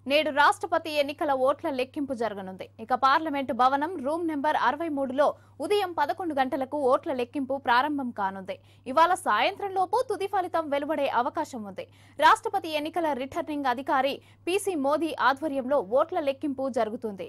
నేడు రాష్ట్రపతి ఎన్నికల ఓట్ల లెక్కింపు జరగనుంది ఇక పార్లమెంటు భవనం రూమ్ నెంబర్ అరవై మూడులో ఉదయం పదకొండు గంటలకు ఓట్ల లెక్కింపు ప్రారంభం కానుంది ఇవాళ సాయంత్రంలోపు తుది ఫలితం వెలువడే అవకాశం ఉంది రాష్ట్రపతి ఎన్నికల రిటర్నింగ్ అధికారి పీసీ మోదీ ఆధ్వర్యంలో ఓట్ల లెక్కింపు జరుగుతుంది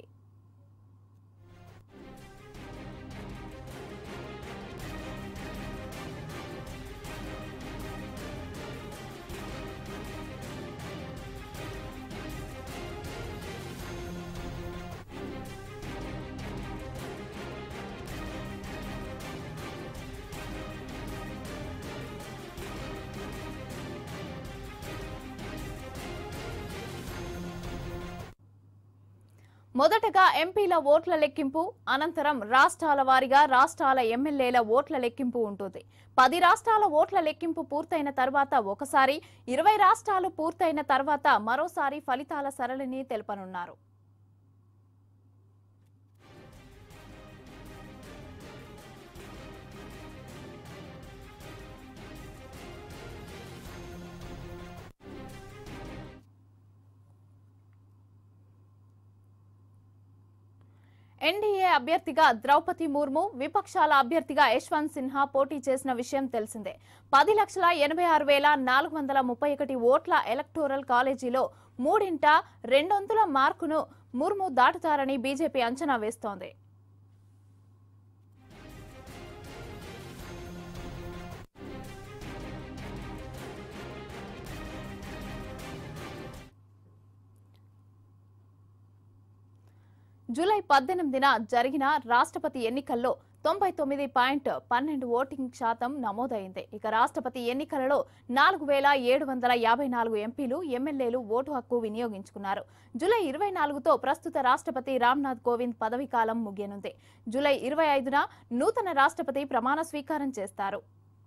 మొదటగా ఎంపీల ఓట్ల లెక్కింపు అనంతరం రాష్ట్రాల వారీగా రాష్ట్రాల ఎమ్మెల్యేల ఓట్ల లెక్కింపు ఉంటుంది పది రాష్ట్రాల ఓట్ల లెక్కింపు పూర్తయిన తర్వాత ఒకసారి ఇరవై రాష్ట్రాలు పూర్తయిన తర్వాత మరోసారి ఫలితాల సరళిని తెలపనున్నారు ఎన్డీఏ అభ్యర్థిగా ద్రౌపది ముర్ము విపక్షాల అభ్యర్థిగా యశ్వంత్ సిన్హా పోటీ చేసిన విషయం తెలిసిందే పది లక్షల ఎనభై ఆరు వేల నాలుగు వందల ముప్పై ఒకటి ఓట్ల ఎలక్టోరల్ కాలేజీలో మూడింట రెండొంతుల మార్కును ముర్ము దాటుతారని బీజేపీ అంచనా వేస్తోంది జూలై పద్దెనిమిదిన జరిగిన రాష్ట్రపతి ఎన్నికల్లో తొంభై తొమ్మిది పాయింట్ పన్నెండు ఓటింగ్ శాతం నమోదైంది ఇక రాష్ట్రపతి ఎన్నికలలో నాలుగు వేల ఏడు వందల యాభై నాలుగు ఎంపీలు ఎమ్మెల్యేలు ఓటు హక్కు వినియోగించుకున్నారు జూలై ఇరవై నాలుగుతో ప్రస్తుత రాష్ట్రపతి రామ్నాథ్ కోవింద్ పదవీ కాలం ముగియనుంది జూలై ఇరవై ఐదున నూతన రాష్ట్రపతి ప్రమాణ స్వీకారం చేస్తారు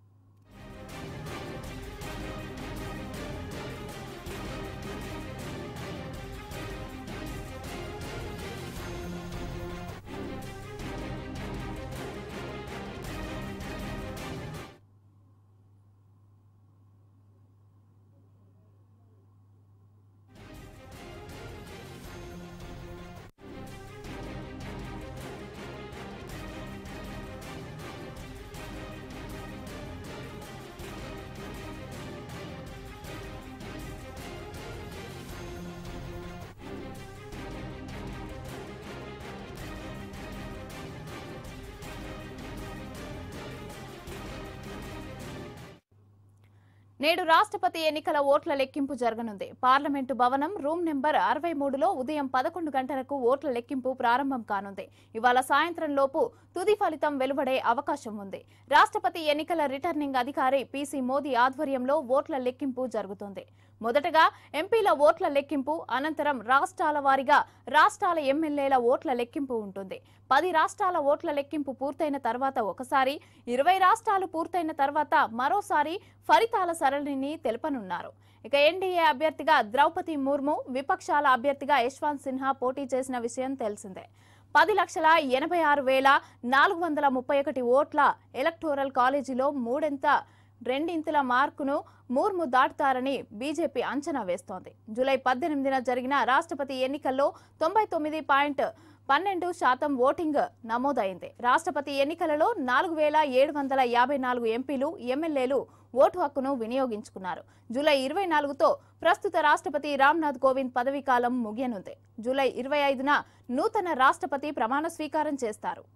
నేడు రాష్ట్రపతి ఎన్నికల ఓట్ల లెక్కింపు జరగనుంది పార్లమెంటు భవనం రూమ్ నెంబర్ అరవై మూడులో ఉదయం పదకొండు గంటలకు ఓట్ల లెక్కింపు ప్రారంభం కానుంది ఇవాళ సాయంత్రం లోపు తుది ఫలితం వెలువడే అవకాశం ఉంది రాష్ట్రపతి ఎన్నికల రిటర్నింగ్ అధికారి పీసీ మోదీ ఆధ్వర్యంలో ఓట్ల లెక్కింపు జరుగుతుంది మొదటగా ఎంపీల ఓట్ల లెక్కింపు అనంతరం రాష్ట్రాల వారీగా రాష్ట్రాల ఎమ్మెల్యేల ఓట్ల లెక్కింపు ఉంటుంది పది రాష్ట్రాల ఓట్ల లెక్కింపు పూర్తయిన తర్వాత ఒకసారి ఇరవై రాష్ట్రాలు పూర్తయిన తర్వాత మరోసారి ఫలితాల సరళిని తెలపనున్నారు ఇక ఎన్డీఏ అభ్యర్థిగా ద్రౌపది ముర్ము విపక్షాల అభ్యర్థిగా యశ్వంత్ సిన్హా పోటీ చేసిన విషయం తెలిసిందే పది లక్షల ఎనభై ఆరు వేల నాలుగు వందల ముప్పై ఒకటి ఓట్ల ఎలక్టోరల్ కాలేజీలో మూడెంత రెండింతల మార్కును మూర్ము దాటుతారని బీజేపీ అంచనా వేస్తోంది జూలై పద్దెనిమిదిన జరిగిన రాష్ట్రపతి ఎన్నికల్లో తొంభై తొమ్మిది పాయింట్ పన్నెండు శాతం ఓటింగ్ నమోదైంది రాష్ట్రపతి ఎన్నికలలో నాలుగు వేల ఏడు వందల యాభై నాలుగు ఎంపీలు ఎమ్మెల్యేలు ఓటు హక్కును వినియోగించుకున్నారు జూలై ఇరవై నాలుగుతో ప్రస్తుత రాష్ట్రపతి రామ్నాథ్ కోవింద్ పదవీ కాలం ముగియనుంది జూలై ఇరవై ఐదున నూతన రాష్ట్రపతి ప్రమాణ స్వీకారం చేస్తారు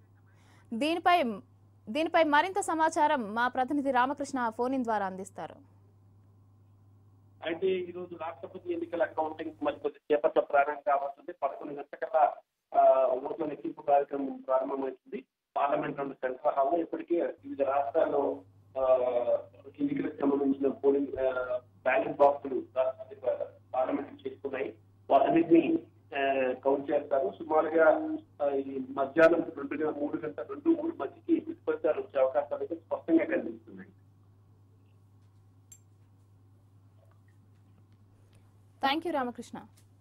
దీనిపై దీనిపై మరింత సమాచారం మా ప్రతినిధి రామకృష్ణ ఫోన్ ఇన్ ద్వారా అందిస్తారు అయితే ఈ రోజు రాష్ట్రపతి ఎన్నికల కౌంటింగ్ మరి కొద్ది సేపట్లో ప్రారంభం కాబోతుంది పదకొండు గంటల ఓట్ల లెక్కింపు కార్యక్రమం ప్రారంభమవుతుంది పార్లమెంట్ రెండు సెంట్రల్ హాల్లో ఇప్పటికే వివిధ రాష్ట్రాల్లో ఆ, ఎన్నికలకు సంబంధించిన పోలింగ్ ఆ, బ్యాలెట్ బాక్సులు రాష్ట్రపతి పార్లమెంట్ చేసుకున్నాయి వాటన్నిటిని ఆ, కౌంట్ చేస్తారు సుమారుగా ఆ, ఈ మధ్యాహ్నం రెండు గంటల మూడు గంటల రెండు మూడు మధ్యకి ఫలితాలు వచ్చే అవకాశాలు అయితే స్పష్టంగా కనిపిస్తున్నాయి థ్యాంక్ యూ రామకృష్ణ